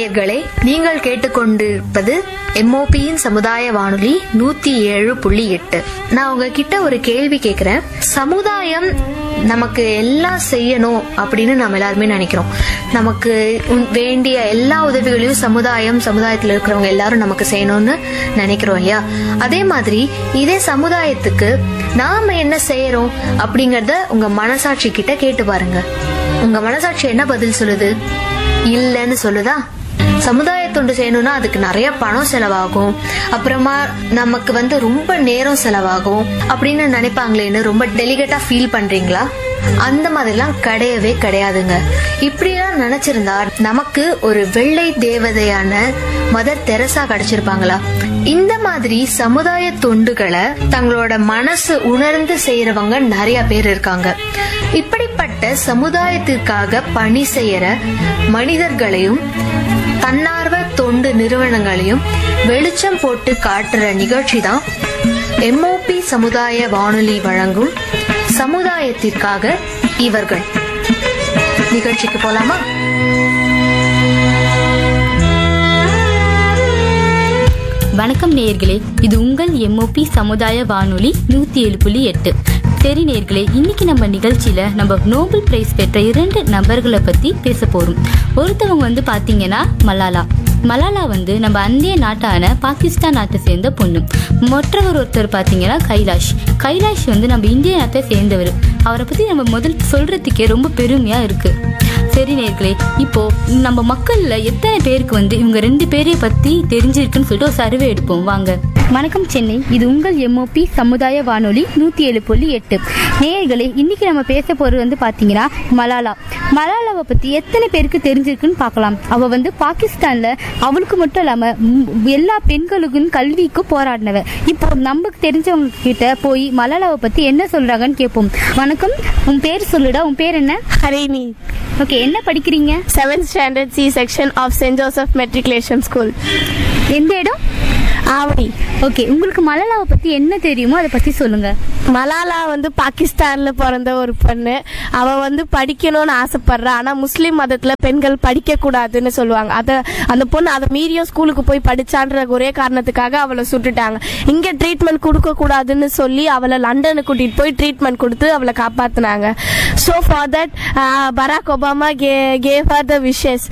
நேயர்களே நீங்கள் கேட்டுக்கொண்டிருப்பது எம்ஓபியின் சமுதாய வானொலி நூத்தி ஏழு புள்ளி எட்டு நான் உங்ககிட்ட ஒரு கேள்வி கேக்குறேன் சமுதாயம் நமக்கு எல்லாம் செய்யணும் அப்படின்னு நம்ம எல்லாருமே நினைக்கிறோம் நமக்கு உன்- வேண்டிய எல்லா உதவிகளையும் சமுதாயம் சமுதாயத்துல இருக்கிறவங்க எல்லாரும் நமக்கு செய்யணும்னு நினைக்கிறோம் இல்லையா அதே மாதிரி இதே சமுதாயத்துக்கு நாம என்ன செய்யறோம் அப்படிங்கறத உங்க மனசாட்சி கிட்ட கேட்டு பாருங்க உங்க மனசாட்சி என்ன பதில் சொல்லுது இல்லைன்னு சொல்லுதா சமுதாய தொண்டு செய்யணும்னா அதுக்கு நிறைய பணம் செலவாகும் அப்புறமா நமக்கு வந்து ரொம்ப நேரம் செலவாகும் அப்படின்னு நினைப்பாங்களேன்னு ரொம்ப டெலிகேட்டா ஃபீல் பண்றீங்களா அந்த மாதிரிலாம் கிடையவே கிடையாதுங்க இப்படியெல்லாம் நினைச்சிருந்தா நமக்கு ஒரு வெள்ளை தேவதையான மதர் தெரசா கிடைச்சிருப்பாங்களா இந்த மாதிரி சமுதாய தொண்டுகளை தங்களோட மனசு உணர்ந்து செய்யறவங்க நிறைய பேர் இருக்காங்க இப்படிப்பட்ட சமுதாயத்திற்காக பணி செய்யற மனிதர்களையும் தன்னார்வ தொண்டு நிறுவனங்களையும் வெளிச்சம் போட்டு காட்டுற நிகழ்ச்சி தான் எம்ஓபி சமுதாய வானொலி வழங்கும் சமுதாயத்திற்காக இவர்கள் நிகழ்ச்சிக்கு போலாமா வணக்கம் நேயர்களே இது உங்கள் எம்ஓபி சமுதாய வானொலி நூத்தி ஏழு புள்ளி எட்டு சரி நேயர்களே இன்னைக்கு நம்ம நிகழ்ச்சியில நம்ம நோபல் பிரைஸ் பெற்ற இரண்டு நபர்களை பத்தி பேச போறோம் ஒருத்தவங்க வந்து பாத்தீங்கன்னா மலாலா மலாலா வந்து நம்ம அந்திய நாட்டான பாகிஸ்தான் நாட்டை சேர்ந்த பொண்ணு மற்றவர் ஒருத்தர் பாத்தீங்கன்னா கைலாஷ் கைலாஷ் வந்து நம்ம இந்திய நாட்டை சேர்ந்தவர் அவரை பத்தி நம்ம முதல் சொல்றதுக்கே ரொம்ப பெருமையா இருக்கு சரி நேர்களே இப்போ நம்ம மக்கள்ல எத்தனை பேருக்கு வந்து இவங்க ரெண்டு பேரை பத்தி தெரிஞ்சிருக்குன்னு சொல்லிட்டு ஒரு சர்வே எடுப்போம் வாங்க வணக்கம் சென்னை இது உங்கள் எம்ஓபி சமுதாய வானொலி நூத்தி ஏழு புள்ளி எட்டு நேயர்களே இன்னைக்கு நம்ம பேச போறது வந்து பாத்தீங்கன்னா மலாலா மலாலாவை பத்தி எத்தனை பேருக்கு தெரிஞ்சிருக்குன்னு பார்க்கலாம் அவ வந்து பாகிஸ்தான்ல அவளுக்கு மட்டும் இல்லாம ம், எல்லா பெண்களுக்கும் கல்விக்கும் போராடினவ இப்போ நமக்கு தெரிஞ்சவங்க கிட்ட போய் மலாலாவை பத்தி என்ன சொல்றாங்கன்னு கேட்போம் வணக்கம் உன் பேர் சொல்லுடா உன் பேர் என்ன ஹரிணி ஓகே என்ன படிக்கிறீங்க seventh standard C section of Saint Joseph matriculation school எந்த இடம் ஆவடி ஓகே உங்களுக்கு மலாலாவை பத்தி என்ன தெரியுமோ அதை பத்தி சொல்லுங்க மலாலா வந்து பாகிஸ்தான்ல பிறந்த ஒரு பொண்ணு அவ வந்து படிக்கணும்னு ஆசைப்படுறா ஆனா முஸ்லீம் மதத்துல பெண்கள் படிக்க கூடாதுன்னு சொல்லுவாங்க அத அந்த பொண்ணு அதை மீறியும் ஸ்கூலுக்கு போய் படிச்சான்ற ஒரே காரணத்துக்காக அவளை சுட்டுட்டாங்க இங்க ட்ரீட்மெண்ட் கொடுக்க கூடாதுன்னு சொல்லி அவளை லண்டனுக்கு கூட்டிட்டு போய் ட்ரீட்மெண்ட் கொடுத்து அவளை காப்பாத்துனாங்க so far that Barack Obama கே gave her the wishes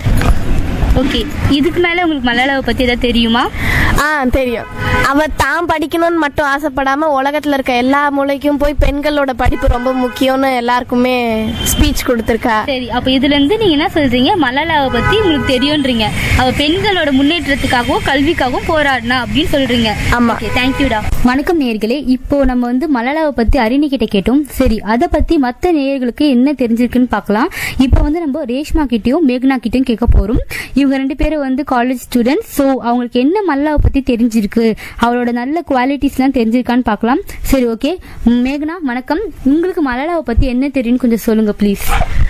okay இதுக்கு மேல உங்களுக்கு மலாலாவை பத்தி ஏதாவது தெரியுமா ஆ தெரியும் அவ தான் படிக்கணும்னு மட்டும் ஆசைப்படாம உலகத்துல இருக்க எல்லா மூலைக்கும் போய் பெண்களோட படிப்பு ரொம்ப முக்கியம்னு எல்லாருக்குமே ஸ்பீச் கொடுத்துருக்கா சரி அப்ப இதுல இருந்து நீங்க என்ன சொல்றீங்க மலாலாவை பத்தி உங்களுக்கு தெரியும்ன்றீங்க அவ பெண்களோட முன்னேற்றத்துக்காகவும் கல்விக்காகவும் போராடினா அப்படின்னு சொல்றீங்க ஆமா. ஓகே தேங்க்யூடா வணக்கம் நேயர்களே இப்போ நம்ம வந்து மலாலாவை பத்தி அரிணி கிட்ட கேட்டோம் சரி அதை பத்தி மத்த நேயர்களுக்கு என்ன தெரிஞ்சிருக்குன்னு பார்க்கலாம் இப்போ வந்து நம்ம ரேஷ்மா கிட்டயும் மேக்னா கிட்டயும் கேட்க போறோம் இவங்க ரெண்டு பேரும் வந்து காலேஜ் ஸ்டூடெண்ட்ஸ் ஸோ அவங்களுக்கு என்ன மல்லாவை பத்தி தெரிஞ்சிருக்கு அவளோட நல்ல குவாலிட்டிஸ்லாம் தெரிஞ்சிருக்கான்னு பார்க்கலாம் சரி ஓகே மேக்னா வணக்கம் உங்களுக்கு மலாலாவை பத்தி என்ன தெரியும்னு கொஞ்சம் சொல்லுங்க ப்ளீஸ்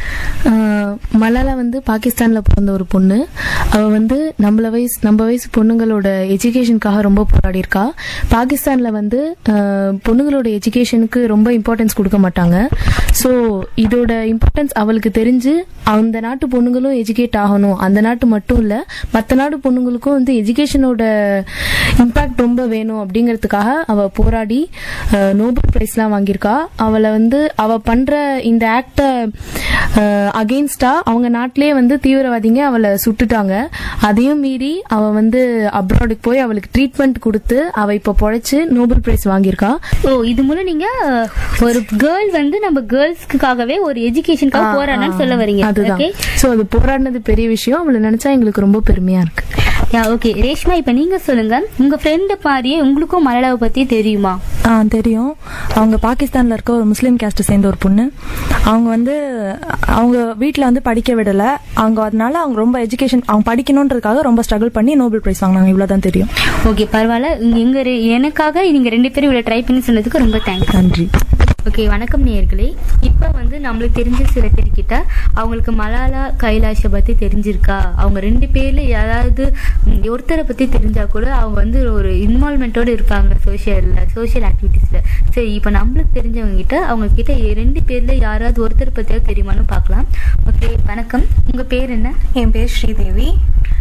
ஆஹ் மலாலா வந்து பாகிஸ்தான்ல பிறந்த ஒரு பொண்ணு அவ வந்து நம்மள வயசு நம்ம வயசு பொண்ணுங்களோட எஜுகேஷனுக்காக ரொம்ப போராடி இருக்கா பாகிஸ்தான்ல வந்து ஆஹ் பொண்ணுங்களோட எஜுகேஷனுக்கு ரொம்ப இம்பார்ட்டன்ஸ் கொடுக்க மாட்டாங்க ஸோ இதோட இம்பார்ட்டன்ஸ் அவளுக்கு தெரிஞ்சு அந்த நாட்டு பொண்ணுங்களும் எஜுகேட் ஆகணும் அந்த நாட்டு மட்டும் இல்ல மற்ற நாட்டு பொண்ணுங்களுக்கும் வந்து எஜுகேஷனோட இம்பாக்ட் ரொம்ப வேணும் அப்படிங்கிறதுக்காக அவ போராடி ஆஹ் நோபல் பிரைஸ்லாம் வாங்கியிருக்கா அவளை வந்து அவ பண்ற இந்த ஆக்டை அகெயின்ஸ்டா அவங்க நாட்டிலே வந்து தீவிரவாதிங்க அவளை சுட்டுட்டாங்க அதையும் மீறி அவ வந்து அப்ராடுக்கு போய் அவளுக்கு ட்ரீட்மெண்ட் கொடுத்து அவ இப்ப பொழைச்சு நோபல் பிரைஸ் வாங்கியிருக்கா ஓ இது மூலம் நீங்க ஒரு கேர்ள் வந்து நம்ம கேர்ள்ஸ்க்காகவே ஒரு எஜுகேஷனுக்காக போராடணும்னு சொல்ல வரீங்க அதுதான் ஓகே சோ அது போராடினது பெரிய விஷயம் அவளை நினைச்சா எங்களுக்கு ரொம்ப பெருமையா இருக்கு யா ஓகே ரேஷ்மா இப்ப நீங்க சொல்லுங்க உங்க ஃப்ரெண்டு மாதிரியே உங்களுக்கும் மலலாவை பத்தி தெரியுமா ஆ தெரியும் அவங்க பாகிஸ்தான்ல இருக்க ஒரு முஸ்லீம் கேஸ்ட் சேர்ந்த ஒரு பொண்ணு அவங்க வந்து அவங்க வீட்டில் வந்து படிக்க விடல அவங்க அதனால அவங்க ரொம்ப எஜுகேஷன் அவங்க படிக்கணுன்றதுக்காக ரொம்ப ஸ்ட்ரகிள் பண்ணி நோபல் பிரைஸ் வாங்கினாங்க இவ்வளவுதான் தெரியும் ஓகே பரவாயில்ல இங்க- எங்க ரெ- எனக்காக நீங்க ரெண்டு பேரும் இவ்வளவு ட்ரை பண்ணி சொன்னதுக்கு ரொம்ப தேங்க்ஸ் நன்றி ஓகே வணக்கம் நேயர்களே இப்போ வந்து நம்மளுக்கு தெரிஞ்ச சில பேர்கிட்ட அவங்களுக்கு மலாலா கைலாஷை பத்தி தெரிஞ்சிருக்கா அவங்க ரெண்டு பேர்ல யாராவது ம், ஒருத்தரை பத்தி தெரிஞ்சா கூட அவங்க வந்து ஒரு இன்வால்மெண்ட்டோட இருப்பாங்க சோஷியல்ல சோஷியல் ஆக்டிவிட்டீஸ்ல சரி இப்போ நம்மளுக்கு தெரிஞ்சவங்க கிட்ட அவங்க கிட்ட ரெண்டு பேர்ல யாராவது ஒருத்தர் பத்தியாவது தெரியுமான்னு பார்க்கலாம் ஓகே வணக்கம் உங்க பேர் என்ன என் பேர் ஸ்ரீதேவி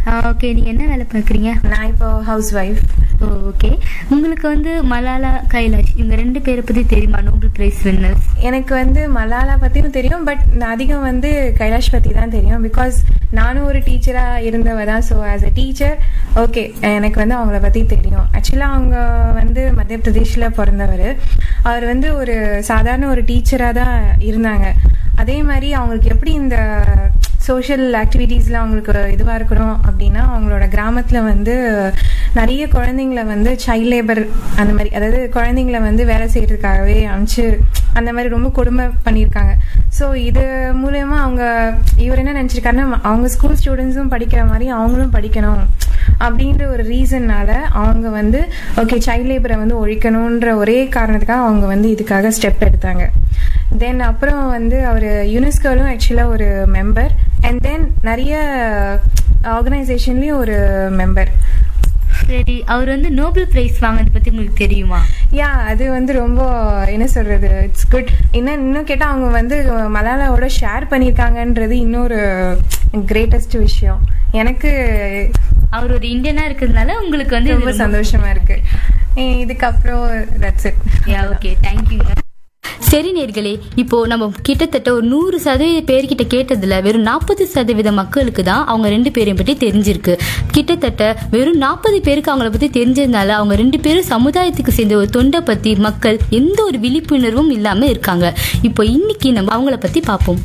ஓகே நீங்க என்ன வேலை பார்க்குறீங்க நான் இப்போ ஹவுஸ் ஒய்ஃப் ஓகே உங்களுக்கு வந்து மலாலா கைலாஷ் இவங்க ரெண்டு பேரை பத்தி தெரியுமா நோபல் பிரைஸ் வின்னர்ஸ் எனக்கு வந்து மலாலா பற்றியும் தெரியும் பட் நான் அதிகம் வந்து கைலாஷ் பற்றி தான் தெரியும் பிகாஸ் நானும் ஒரு டீச்சராக இருந்தவ தான் so as a teacher okay எனக்கு வந்து அவங்கள பற்றி தெரியும் ஆக்சுவலாக அவங்க வந்து மத்திய பிரதேஷில் பிறந்தவர் அவர் வந்து ஒரு சாதாரண ஒரு டீச்சராக தான் இருந்தாங்க அதே மாதிரி அவங்களுக்கு எப்படி இந்த சோஷியல் ஆக்டிவிட்டீஸில் அவங்களுக்கு இதுவாக இருக்கணும் அப்படின்னா அவங்களோட கிராமத்தில் வந்து நிறைய குழந்தைங்கள வந்து சைல்ட் லேபர் அந்த மாதிரி அதாவது குழந்தைங்கள வந்து வேலை செய்யறதுக்காகவே அனுப்பிச்சு அந்த மாதிரி ரொம்ப கொடுமை பண்ணியிருக்காங்க ஸோ இது மூலயமா அவங்க இவர் என்ன நினச்சிருக்காருன்னா அவங்க ஸ்கூல் ஸ்டூடெண்ட்ஸும் படிக்கிற மாதிரி அவங்களும் படிக்கணும் அப்படின்ற ஒரு ரீசன்னால அவங்க வந்து ஓகே சைல்ட் லேபரை வந்து ஒழிக்கணுன்ற ஒரே காரணத்துக்காக அவங்க வந்து இதுக்காக ஸ்டெப் எடுத்தாங்க தென் அப்புறம் வந்து அவர் யுனெஸ்கோலும் ஆக்சுவலாக ஒரு மெம்பர் அண்ட் தென் நிறைய ஆர்கனைசேஷன்லேயும் ஒரு மெம்பர் சரி அவர் வந்து நோபல் பிரைஸ் வாங்கினது பத்தி உங்களுக்கு தெரியுமா யா அது வந்து ரொம்ப என்ன சொல்றது இட்ஸ் குட் இன்னும் இன்னும் கேட்டால் அவங்க வந்து மலாலாவோட ஷேர் பண்ணியிருக்காங்கன்றது இன்னொரு கிரேட்டஸ்ட் விஷயம் எனக்கு அவர் ஒரு இந்தியனா இருக்கிறதுனால உங்களுக்கு வந்து ரொம்ப சந்தோஷமா இருக்கு ஏ, இதுக்கப்புறம் தட்ஸ் இட் ஓகே தேங்க்யூங்க சரி நேர்களே இப்போ நம்ம கிட்டத்தட்ட ஒரு நூறு சதவீத பேர்கிட்ட கேட்டதுல வெறும் நாற்பது சதவீத மக்களுக்கு தான் அவங்க ரெண்டு பேரையும் பற்றி தெரிஞ்சிருக்கு கிட்டத்தட்ட வெறும் நாற்பது பேருக்கு அவங்கள பத்தி தெரிஞ்சதுனால அவங்க ரெண்டு பேரும் சமுதாயத்துக்கு சேர்ந்த ஒரு தொண்டை பத்தி மக்கள் எந்த ஒரு விழிப்புணர்வும் இல்லாம இருக்காங்க இப்போ இன்னைக்கு நம்ம அவங்கள பத்தி பார்ப்போம்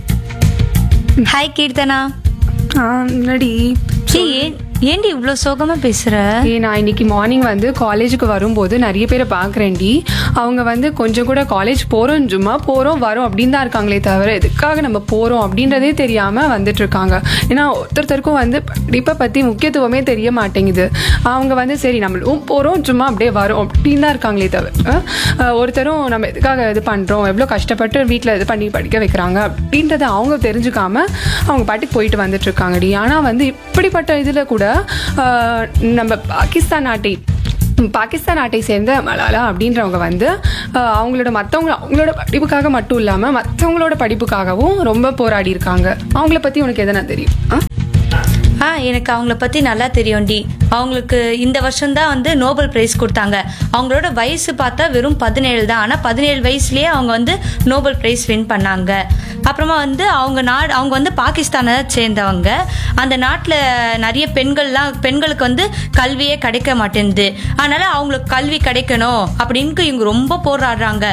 ஹாய் கீர்த்தனா முன்னாடி ஏய், ஏன் ஏண்டி இவ்ளோ சோகமா பேசுற ஏ நான் இன்னைக்கு மார்னிங் வந்து காலேஜுக்கு வரும்போது நிறைய பேரை பார்க்குறேன்டி அவங்க வந்து கொஞ்சம் கூட காலேஜ் போகிறோம் சும்மா போகிறோம் வரோம் அப்படின்னு தான் இருக்காங்களே தவிர எதுக்காக நம்ம போகிறோம் அப்படின்றதே தெரியாமல் வந்துட்டு இருக்காங்க ஏன்னா ஒருத்தருக்கும் வந்து படிப்பை பற்றி முக்கியத்துவமே தெரிய மாட்டேங்குது அவங்க வந்து சரி நம்மளும் போகிறோம் சும்மா அப்படியே வரோம் அப்படின்னு தான் இருக்காங்களே தவிர அஹ், ஒருத்தரும் நம்ம எதுக்காக இது பண்ணுறோம் எவ்வளோ கஷ்டப்பட்டு வீட்டில் இது பண்ணி படிக்க வைக்கிறாங்க அப்படின்றத அவங்க தெரிஞ்சுக்காம அவங்க பாட்டுக்கு போயிட்டு வந்துட்டு இருக்காங்கடி ஆனால் வந்து இப்படிப்பட்ட இதில் கூட ஆஹ், நம்ம பாகிஸ்தான் நாட்டை பாகிஸ்தான் நாட்டை சேர்ந்த மலாலா அப்படின்றவங்க வந்து ஆஹ், அவங்களோட மற்றவங்க அவங்களோட படிப்புக்காக மட்டும் இல்லாமல் மற்றவங்களோட படிப்புக்காகவும் ரொம்ப போராடி இருக்காங்க அவங்கள பற்றி உனக்கு எதனா தெரியும் ஆ? ஆ எனக்கு அவங்கள பத்தி நல்லா தெரியும்டி அவங்களுக்கு இந்த வருஷம் தான் வந்து நோபல் பிரைஸ் கொடுத்தாங்க அவங்களோட வயசு பார்த்தா வெறும் பதினேழு தான் ஆனா பதினேழு வயசுலயே அவங்க வந்து நோபல் பிரைஸ் வின் பண்ணாங்க அப்புறமா வந்து அவங்க நாடு அவங்க வந்து பாகிஸ்தானை சேர்ந்தவங்க அந்த நாட்டில் நிறைய பெண்கள்லாம் பெண்களுக்கு வந்து கல்வியே கிடைக்க மாட்டேங்குது அதனால அவங்களுக்கு கல்வி கிடைக்கணும் அப்படின்னு இவங்க ரொம்ப போராடுறாங்க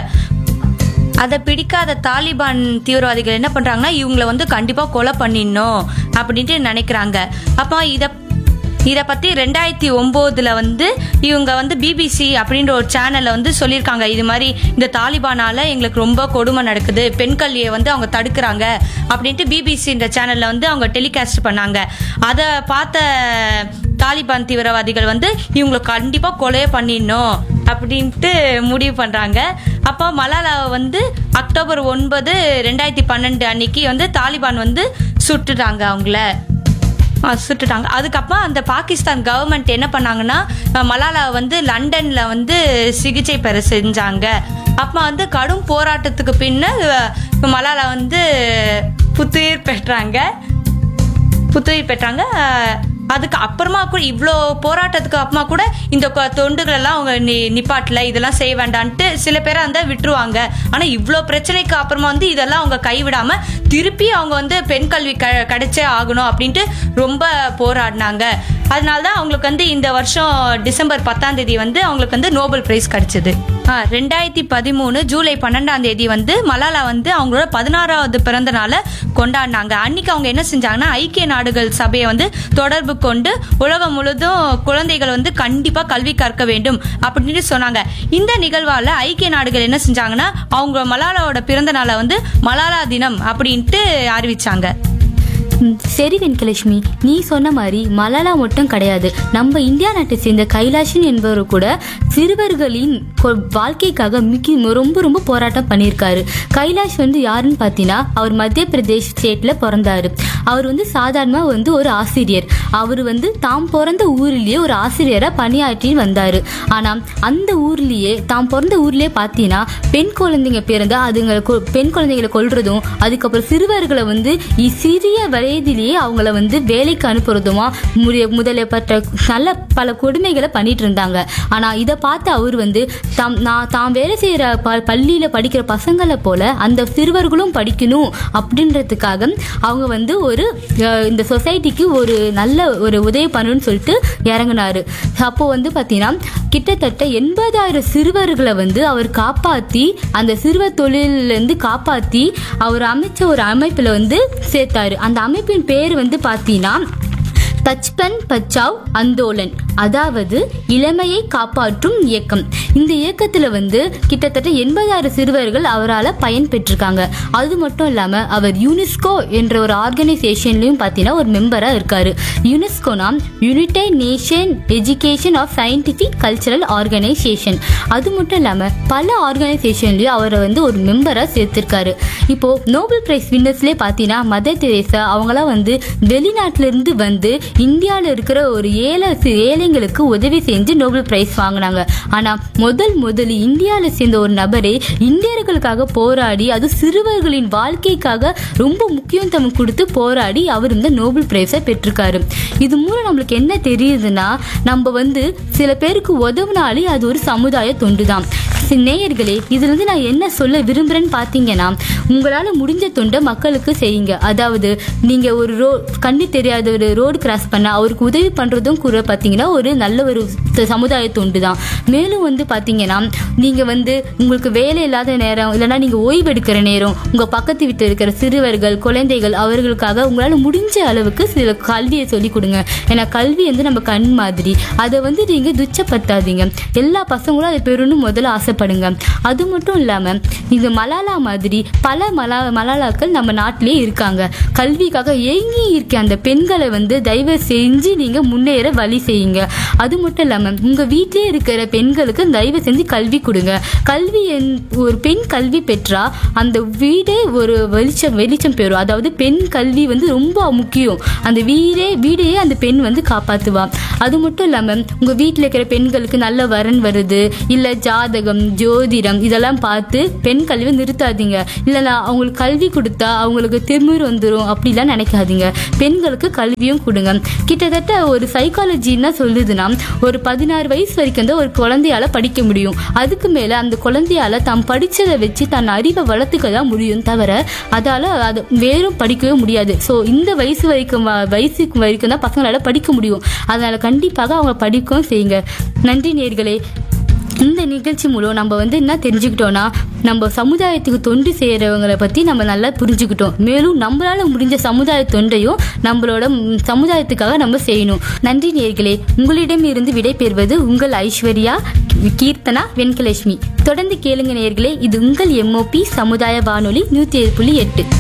அதை பிடிக்காத தாலிபான் தீவிரவாதிகள் என்ன பண்றாங்கன்னா இவங்கள வந்து கண்டிப்பா கொலை பண்ணிடணும் அப்படின்ட்டு நினைக்கிறாங்க அப்போ இத இதை பத்தி ரெண்டாயிரத்தி ஒம்போதுல வந்து இவங்க வந்து பிபிசி அப்படின்ற ஒரு சேனல்ல வந்து சொல்லியிருக்காங்க இது மாதிரி இந்த தாலிபானால எங்களுக்கு ரொம்ப கொடுமை நடக்குது பெண் கல்வியை வந்து அவங்க தடுக்கிறாங்க அப்படின்ட்டு பிபிசின்ற சேனல்ல வந்து அவங்க டெலிகாஸ்ட் பண்ணாங்க அதை பார்த்த தாலிபான் தீவிரவாதிகள் வந்து இவங்களை கண்டிப்பா கொலையே பண்ணிடணும் அப்படின்ட்டு முடிவு பண்றாங்க அப்போ மலாலாவை வந்து அக்டோபர் ஒன்பது ரெண்டாயிரத்தி பன்னெண்டு அன்னைக்கு வந்து தாலிபான் வந்து சுட்டுட்டாங்க அவங்கள ஆ, சுட்டுட்டாங்க அதுக்கப்புறம் அந்த பாகிஸ்தான் கவர்மெண்ட் என்ன பண்ணாங்கன்னா அஹ், மலாலாவை வந்து லண்டன்ல வந்து சிகிச்சை பெற செஞ்சாங்க அப்போ வந்து கடும் போராட்டத்துக்கு பின்னர் அஹ், மலாலா வந்து புத்துயிர் பெற்றாங்க புத்துயிர் பெற்றாங்க அஹ், அதுக்கு அப்புறமா கூட இவ்வளோ போராட்டத்துக்கு அப்புறமா கூட இந்த கொ- தொண்டுகள் எல்லாம் அவங்க நி நிப்பாட்டல இதெல்லாம் செய்ய வேண்டான்ட்டு சில பேரை வந்து விட்டுருவாங்க ஆனா இவ்வளோ பிரச்சனைக்கு அப்புறமா வந்து இதெல்லாம் அவங்க கைவிடாம திருப்பி அவங்க வந்து பெண் கல்வி க கிடைச்சே ஆகணும் அப்படின்ட்டு ரொம்ப போராடினாங்க அதனால தான் அவங்களுக்கு வந்து இந்த வருஷம் டிசம்பர் பத்தாம் தேதி வந்து அவங்களுக்கு வந்து நோபல் பிரைஸ் கிடைச்சது ரெண்டாயிரத்தி பதிமூணு ஜூலை பன்னெண்டாம் தேதி வந்து மலாலா வந்து அவங்களோட பதினாறாவது பிறந்த நாளை கொண்டாடினாங்க அன்னைக்கு அவங்க என்ன செஞ்சாங்கன்னா ஐக்கிய நாடுகள் சபையை வந்து தொடர்பு கொண்டு உலகம் முழுதும் குழந்தைகள் வந்து கண்டிப்பா கல்வி கற்க வேண்டும் அப்படின்னு சொன்னாங்க இந்த நிகழ்வால ஐக்கிய நாடுகள் என்ன செஞ்சாங்கன்னா அவங்க மலாலாவோட பிறந்த நாளை வந்து மலாலா தினம் அப்படின்ட்டு அறிவிச்சாங்க ம், சரி வெங்கலட்சுமி நீ சொன்ன மாதிரி மலாலா மட்டும் கிடையாது நம்ம இந்தியா நாட்டை சேர்ந்த கைலாஷன் என்பவர் கூட சிறுவர்களின் கொ- வாழ்க்கைக்காக மிக்க ரொம்ப ரொம்ப போராட்டம் பண்ணியிருக்காரு கைலாஷ் வந்து யாருன்னு பார்த்தீங்கன்னா அவர் மத்திய பிரதேஷ் ஸ்டேட்ல பிறந்தாரு அவர் வந்து சாதாரணமாக வந்து ஒரு ஆசிரியர் அவர் வந்து தாம் பிறந்த ஊர்லயே ஒரு ஆசிரியராக பணியாற்றி வந்தாரு ஆனால் அந்த ஊர்லயே தாம் பிறந்த ஊர்லயே பார்த்தீங்கன்னா பெண் குழந்தைங்க பிறந்தா அதுங்களை கொ- பெண் குழந்தைகளை கொல்றதும் அதுக்கப்புறம் சிறுவர்களை வந்து இ- சிறிய வயது வயதிலேயே அவங்கள வந்து வேலைக்கு அனுப்புறதுமா முறைய- முதலியப்பட்ட நல்ல பல கொடுமைகளை பண்ணிட்டு இருந்தாங்க ஆனா இதை பார்த்து அவர் வந்து தாம் நான் தான் வேலை செய்யற ப பள்ளியில படிக்கிற பசங்களை போல அந்த சிறுவர்களும் படிக்கணும் அப்படின்றதுக்காக அவங்க வந்து ஒரு அஹ், இந்த சொசைட்டிக்கு ஒரு நல்ல ஒரு உதவி பண்ணணும்னு சொல்லிட்டு இறங்குனாரு அப்போ வந்து பார்த்தீங்கன்னா கிட்டத்தட்ட எண்பதாயிரம் சிறுவர்களை வந்து அவர் காப்பாற்றி அந்த சிறுவர் தொழிலிருந்து காப்பாற்றி அவர் அமைச்ச ஒரு அமைப்பில் வந்து சேர்த்தாரு அந்த அமைப்பின் பேர் வந்து பார்த்தீங்கன்னா பச்பன் பச்சாவ் அந்தோலன் அதாவது இளமையை காப்பாற்றும் இயக்கம் இந்த இயக்கத்துல வந்து கிட்டத்தட்ட எண்பதாயிரம் சிறுவர்கள் அவரால் பயன் பெற்றிருக்காங்க அது மட்டும் இல்லாம அவர் யுனெஸ்கோ என்ற ஒரு ஆர்கனைசேஷன்லயும் பார்த்தீங்கன்னா ஒரு மெம்பரா இருக்காரு யுனெஸ்கோனா united nation education of scientific cultural organisation அது மட்டும் இல்லாம பல ஆர்கனைசேஷன்லயும் அவரை வந்து ஒரு மெம்பரா சேர்த்திருக்காரு இப்போ நோபல் பிரைஸ் வின்னர்ஸ்லேயே பார்த்தீங்கன்னா மதர் தெரேசா அவங்களாம் வந்து வெளிநாட்டுல இருந்து வந்து இந்தியாவில் இருக்கிற ஒரு ஏழை சி- ஏழைங்களுக்கு உதவி செஞ்சு நோபல் பிரைஸ் வாங்கினாங்க ஆனா முதல் முதல் இந்தியாவில் சேர்ந்த ஒரு நபரே இந்தியர்களுக்காக போராடி அது சிறுவர்களின் வாழ்க்கைக்காக ரொம்ப முக்கியத்துவம் கொடுத்து போராடி அவர் இந்த நோபல் பிரைஸை பெற்றிருக்காரு இது மூலம் நம்மளுக்கு என்ன தெரியுதுன்னா நம்ம வந்து சில பேருக்கு உதவுனாலே அது ஒரு சமுதாய தொண்டு தான் நேயர்களே இதுல இருந்து நான் என்ன சொல்ல விரும்புறேன்னு பார்த்தீங்கன்னா உங்களால முடிஞ்ச தொண்டை மக்களுக்கு செய்யுங்க அதாவது நீங்க ஒரு ரோ கண்ணு தெரியாத ஒரு ரோடு கிராஸ் பண்ண அவருக்கு உதவி பண்றதும் கூட பார்த்தீங்கன்னா ஒரு நல்ல ஒரு ச- சமுதாய தொண்டு தான் மேலும் வந்து பார்த்தீங்கன்னா நீங்க வந்து உங்களுக்கு வேலை இல்லாத நேரம் இல்லைன்னா நீங்க ஓய்வு எடுக்கிற நேரம் உங்க பக்கத்து வீட்டில் இருக்கிற சிறுவர்கள் குழந்தைகள் அவர்களுக்காக உங்களால முடிஞ்ச அளவுக்கு சில கல்வியை சொல்லி கொடுங்க ஏன்னா கல்வி வந்து நம்ம கண் மாதிரி அதை வந்து நீங்க துச்சப்படுத்தாதீங்க எல்லா பசங்களும் அதை பெறணும் முதல்ல ஆசைப்படுங்க அது மட்டும் இல்லாம இந்த மலாலா மாதிரி பல மலா மலாலாக்கள் நம்ம நாட்டிலே இருக்காங்க கல்விக்காக ஏங்கி இருக்க அந்த பெண்களை வந்து தயவு செஞ்சு நீங்க முன்னேற வழி செய்யுங்க அது மட்டும் இல்லாம உங்க வீட்டிலே இருக்கிற பெண்களுக்கு தயவு செஞ்சு கல்வி கொடுங்க கல்வி என்- ஒரு பெண் கல்வி பெற்றா அந்த வீடே ஒரு வெளிச்சம் வெளிச்சம் பெறும் அதாவது பெண் கல்வி வந்து ரொம்ப முக்கியம் அந்த வீடே வீடையே அந்த பெண் வந்து காப்பாத்துவா அது மட்டும் இல்லாம உங்க வீட்டில் இருக்கிற பெண்களுக்கு நல்ல வரன் வருது இல்ல ஜாதகம் ஜோதிடம் இதெல்லாம் பார்த்து பெண் கல்வியை நிறுத்தாதீங்க இல்லைன்னா அவங்களுக்கு கல்வி கொடுத்தா அவங்களுக்கு திமிர் வந்துடும் அப்படிலாம் நினைக்காதீங்க பெண்களுக்கு கல்வியும் கொடுங்க கிட்டத்தட்ட ஒரு சைக்காலஜி என்ன சொல்லுதுன்னா ஒரு பதினாறு வயசு வரைக்கும் தான் ஒரு குழந்தையால படிக்க முடியும் அதுக்கு மேல அந்த குழந்தையால தாம் படிச்சதை வச்சு தன் அறிவை வளர்த்துக்க தான் முடியும் தவிர அதால அது வேறும் படிக்கவே முடியாது ஸோ இந்த வயசு வரைக்கும் வ- வயசுக்கு வரைக்கும் தான் பசங்களால படிக்க முடியும் அதனால கண்டிப்பாக அவங்க படிக்கவும் செய்யுங்க நன்றி நேர்களே இந்த நிகழ்ச்சி மூலம் நம்ம வந்து என்ன தெரிஞ்சுக்கிட்டோம்னா நம்ம சமுதாயத்துக்கு தொண்டு செய்கிறவங்களை பற்றி நம்ம நல்லா புரிஞ்சுக்கிட்டோம் மேலும் நம்மளால முடிஞ்ச சமுதாய தொண்டையும் நம்மளோட ம், சமுதாயத்துக்காக நம்ம செய்யணும் நன்றி நேர்களே உங்களிடம் இருந்து விடைபெறுவது உங்கள் ஐஸ்வர்யா கீர்த்தனா வெங்கலட்சுமி தொடர்ந்து கேளுங்க நேர்களே இது உங்கள் எம்ஓபி சமுதாய வானொலி நூற்றி ஏழு புள்ளி எட்டு